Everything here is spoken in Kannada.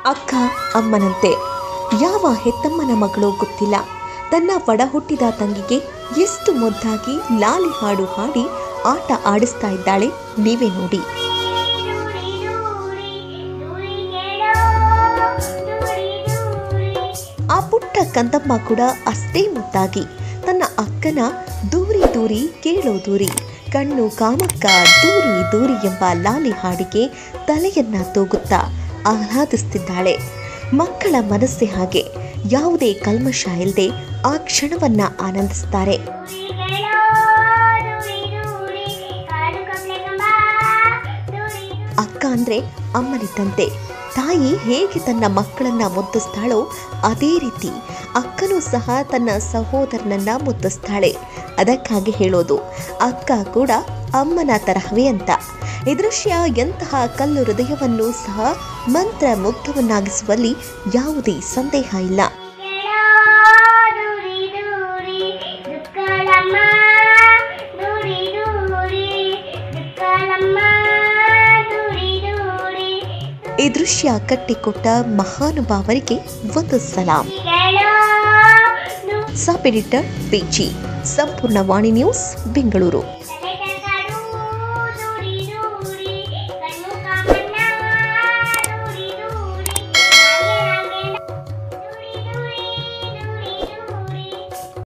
ಅಕ್ಕ ಅಮ್ಮನಂತೆ ಯಾವ ಹೆತ್ತಮ್ಮನ ಮಗಳೋ ಗೊತ್ತಿಲ್ಲ ತನ್ನ ಒಡ ಹುಟ್ಟಿದ ತಂಗಿಗೆ ಎಷ್ಟು ಮುದ್ದಾಗಿ ಲಾಲಿ ಹಾಡು ಹಾಡಿ ಆಟ ಆಡಿಸ್ತಾ ಇದ್ದಾಳೆ ನೀವೇ ನೋಡಿ ದೂರಿ ದೂರಿ ದೂರಿಗೆಳೋ ದೂರಿ ದೂರಿ ಆ ಪುಟ್ಟ ಕಂದಮ್ಮ ಕೂಡ ಅಷ್ಟೇ ಮುದ್ದಾಗಿ ತನ್ನ ಅಕ್ಕನ ದೂರಿ ದೂರಿ ಕೇಳೋ ದೂರಿ ಕಣ್ಣು ಕಾಮಕ್ಕ ದೂರಿ ದೂರಿ ಎಂಬ ಲಾಲಿ ಹಾಡಿಗೆ ತಲೆಯನ್ನ ತೂಗುತ್ತಾ ಆಹ್ಲಾದಿಸ್ತಿದ್ದಾಳೆ ಮಕ್ಕಳ ಮನಸ್ಸೇ ಹಾಗೆ ಯಾವುದೇ ಕಲ್ಮಶ ಇಲ್ಲದೆ ಆ ಕ್ಷಣವನ್ನ ಆನಂದಿಸ್ತಾರೆ ದೂರಿಗೆಳೋ ದೂರಿ ದೂರಿ ಕಾಡು ಕಪ್ಲೆ ಕಂಬ ದೂರಿ ಅಕ್ಕ ಅಂದ್ರೆ ಅಮ್ಮನಿದ್ದಂತೆ ತಾಯಿ ಹೇಗೆ ತನ್ನ ಮಕ್ಕಳನ್ನ ಮುದ್ದಿಸ್ತಾಳೋ ಅದೇ ರೀತಿ ಅಕ್ಕನೂ ಸಹ ತನ್ನ ಸಹೋದರನನ್ನ ಮುದ್ದಿಸ್ತಾಳೆ ಅದಕ್ಕಾಗಿ ಹೇಳೋದು ಅಕ್ಕ ಕೂಡ ಅಮ್ಮನ ತರಹವೇ ಅಂತ ಈ ದೃಶ್ಯ ಎಂತಹ ಕಲ್ಲು ಹೃದಯವನ್ನು ಸಹ ಮಂತ್ರ ಮುಗ್ಧವನ್ನಾಗಿಸುವಲ್ಲಿ ಯಾವುದೇ ಸಂದೇಹ ಇಲ್ಲ ಗೆಳೋ ದೂರಿ ದೂರಿ ದುಕ್ಕಲಮ್ಮ ದೂರಿ ದೂರಿ ದುಕ್ಕಲಮ್ಮ ದೂರಿ ದೂರಿ ಈ ದೃಶ್ಯ ಕಟ್ಟಿಕೊಟ್ಟ ಮಹಾನುಭಾವರಿಗೆ ಒಂದು ಸಲಾಂ ಗೆಳೋ ದೂ- ಸಬ್ ಎಡಿಟರ್ ಪಿಜಿ ಸಂಪೂರ್ಣ ವಾಣಿ ನ್ಯೂಸ್ ಬೆಂಗಳೂರು